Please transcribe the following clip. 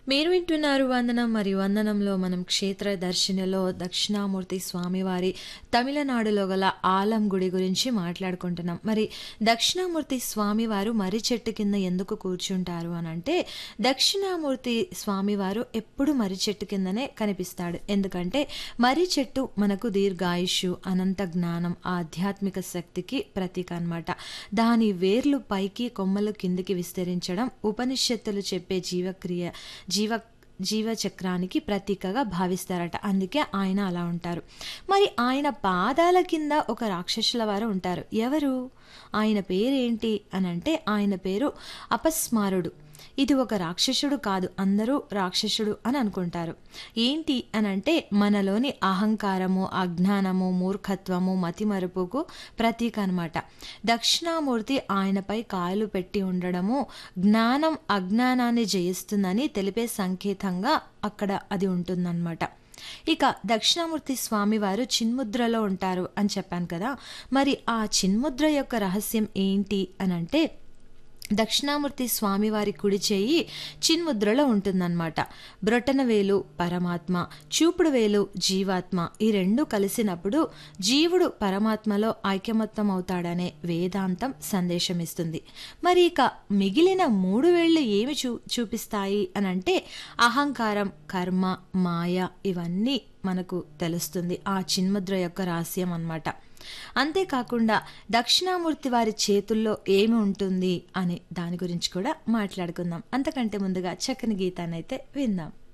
మీరు వింటున్నారు వందనం మరియు వందనంలో మనం క్షేత్ర దర్శనలో దక్షిణామూర్తి స్వామివారి తమిళనాడులో గల ఆలం గుడి గురించి మాట్లాడుకుంటున్నాం మరి దక్షిణామూర్తి స్వామివారు మర్రి చెట్టు కింద ఎందుకు కూర్చుంటారు అని అంటే దక్షిణామూర్తి స్వామివారు ఎప్పుడు మర్రి చెట్టు కిందనే కనిపిస్తాడు ఎందుకంటే మర్రి చెట్టు మనకు దీర్ఘాయుష్యు అనంత జ్ఞానం ఆధ్యాత్మిక శక్తికి ప్రతీక అన్నమాట దాని వేర్లు పైకి కొమ్మలు కిందికి విస్తరించడం ఉపనిషత్తులు చెప్పే జీవక్రియ జీవ జీవచక్రానికి ప్రతీకగా భావిస్తారట అందుకే ఆయన అలా ఉంటారు మరి ఆయన పాదాల కింద ఒక రాక్షసుల వారు ఉంటారు ఎవరు ఆయన పేరేంటి అని అంటే ఆయన పేరు అపస్మారుడు ఇది ఒక రాక్షసుడు కాదు అందరూ రాక్షసుడు అని అనుకుంటారు ఏంటి అని అంటే మనలోని అహంకారము అజ్ఞానము మూర్ఖత్వము మతిమరుపుకు ప్రతీక అనమాట దక్షిణామూర్తి ఆయనపై కాయలు పెట్టి ఉండడము జ్ఞానం అజ్ఞానాన్ని జయిస్తుందని తెలిపే సంకేతంగా అక్కడ అది ఉంటుందన్నమాట ఇక దక్షిణామూర్తి స్వామివారు చిన్ముద్రలో ఉంటారు అని చెప్పాను కదా మరి ఆ చిన్ముద్ర యొక్క రహస్యం ఏంటి అని అంటే దక్షిణామూర్తి స్వామివారి కుడి చేయి చిన్ముద్రలో ఉంటుందన్నమాట బ్రొటన వేలు పరమాత్మ చూపుడు వేలు జీవాత్మ ఈ రెండు కలిసినప్పుడు జీవుడు పరమాత్మలో ఐకమత్యం అవుతాడనే వేదాంతం సందేశం ఇస్తుంది మరి ఇక మిగిలిన మూడు వేళ్ళు ఏమి చూ చూపిస్తాయి అని అంటే అహంకారం కర్మ మాయ ఇవన్నీ మనకు తెలుస్తుంది ఆ చిన్ముద్ర యొక్క రహస్యం అన్నమాట అంతేకాకుండా దక్షిణామూర్తి వారి చేతుల్లో ఏమి ఉంటుంది అనే దాని గురించి కూడా మాట్లాడుకుందాం అంతకంటే ముందుగా చక్కని గీతాన్ని అయితే విందాం